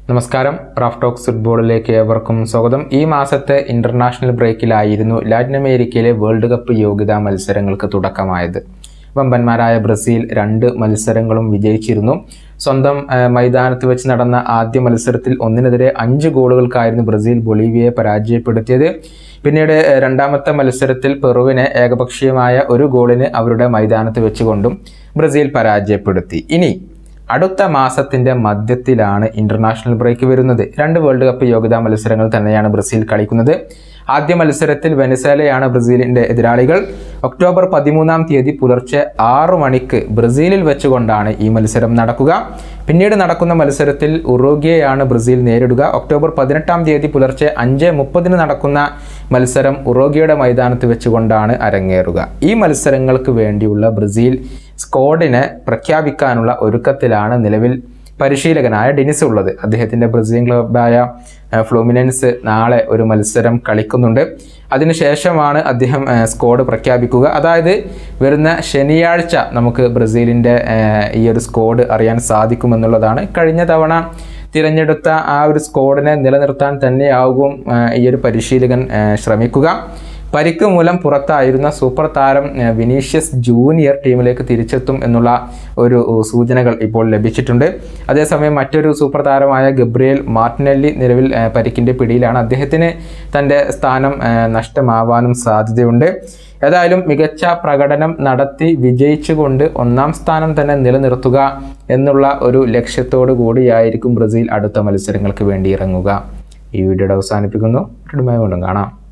നമസ്കാരം Raf talks ഫുട്ബോളിലേക്ക് ഏവർക്കും സ്വാഗതം ഈ മാസത്തെ ഇന്റർനാഷണൽ ബ്രേക്കിലായിരുന്നു ലാറ്റിൻ അമേരിക്കയിലെ വേൾഡ് കപ്പ് യോഗ്യതാ മത്സരങ്ങൾക്ക് തുടക്കമായത് വമ്പന്മാരായ ബ്രസീൽ രണ്ട് മത്സരങ്ങളും വിജയിച്ചിരുന്നു സ്വന്തം ആ, മൈതാനത്ത് വെച്ച് നടന്ന ആദ്യ മത്സരത്തിൽ ഒന്നിനെതിരെ അഞ്ച് ഗോളുകൾക്കായിരുന്നു ബ്രസീൽ ബൊളീവിയയെ പരാജയപ്പെടുത്തിയത് പിന്നീട് ആ, രണ്ടാമത്തെ മത്സരത്തിൽ പെറുവിനെ ഏകപക്ഷീയമായ ഒരു ഗോളിന് അവരുടെ മൈതാനത്ത് വെച്ചുകൊണ്ടും ബ്രസീൽ പരാജയപ്പെടുത്തി ഇനി അടുത്ത മാസത്തിന്റെ മധ്യത്തിലാണ് ഇന്റർനാഷണൽ ബ്രേക്ക് വരുന്നത് രണ്ട് വേൾഡ് കപ്പ് യോഗ്യതാ മത്സരങ്ങൾ തന്നെയാണ് ബ്രസീൽ കളിക്കുന്നത് ആദ്യ മത്സരത്തിൽ വെനസേലയാണ് ബ്രസീലിന്റെ എതിരാളികൾ ഒക്ടോബർ പതിമൂന്നാം തീയതി പുലർച്ചെ ആറു മണിക്ക് ബ്രസീലിൽ വെച്ചുകൊണ്ടാണ് ഈ മത്സരം നടക്കുക പിന്നീട് നടക്കുന്ന മത്സരത്തിൽ ഉറുഗ്വയാണ് ബ്രസീൽ നേരിടുക ഒക്ടോബർ പതിനെട്ടാം തീയതി പുലർച്ചെ അഞ്ച് മുപ്പതിന് നടക്കുന്ന മത്സരം ഉറുഗ്വയുടെ മൈതാനത്ത് വെച്ചുകൊണ്ടാണ് അരങ്ങേറുക ഈ മത്സരങ്ങൾക്ക് വേണ്ടിയുള്ള ബ്രസീൽ സ്ക്വാഡിനെ പ്രഖ്യാപിക്കാനുള്ള ഒരുക്കത്തിലാണ് നിലവിൽ പരിശീലകനായ ഡെനിസ് ഉള്ളത് അദ്ദേഹത്തിൻ്റെ ബ്രസീൽ ക്ലബായ ആ, ഫ്ലൂമിനൻസ് നാളെ ഒരു മത്സരം കളിക്കുന്നുണ്ട് അതിനുശേഷമാണ് അദ്ദേഹം ആ, സ്ക്വാഡ് പ്രഖ്യാപിക്കുക അതായത് വരുന്ന ശനിയാഴ്ച നമുക്ക് ബ്രസീലിൻ്റെ ആ, ഈ ഒരു സ്ക്വാഡ് അറിയാൻ സാധിക്കുമെന്നുള്ളതാണ് കഴിഞ്ഞ തവണ തിരഞ്ഞെടുത്ത ആ ഒരു സ്ക്വാഡിനെ നിലനിർത്താൻ തന്നെയാകും ആ, ഈ ഒരു പരിശീലകൻ ആ, ശ്രമിക്കുക പരിക്ക് മൂലം പുറത്തായിരുന്ന സൂപ്പർ താരം ഏഹ്, വിനീഷ്യസ് ജൂനിയർ ടീമിലേക്ക് തിരിച്ചെത്തും എന്നുള്ള ഒരു ഉ, സൂചനകൾ ഇപ്പോൾ ലഭിച്ചിട്ടുണ്ട് അതേസമയം മറ്റൊരു സൂപ്പർ താരമായ ഗബ്രിയേൽ മാർട്ടിനെല്ലി നിലവിൽ ഏഹ്, പരിക്കിൻ്റെ പിടിയിലാണ് അദ്ദേഹത്തിന് തൻ്റെ സ്ഥാനം ഏഹ്, നഷ്ടമാവാനും സാധ്യതയുണ്ട് ഏതായാലും മികച്ച പ്രകടനം നടത്തി വിജയിച്ചുകൊണ്ട് ഒന്നാം സ്ഥാനം തന്നെ നിലനിർത്തുക എന്നുള്ള ഒരു ലക്ഷ്യത്തോടു കൂടിയായിരിക്കും ബ്രസീൽ അടുത്ത മത്സരങ്ങൾക്ക് വേണ്ടി ഇറങ്ങുക ഈ വീഡിയോയുടെ അവസാനിപ്പിക്കുന്നു വീണ്ടും കാണാം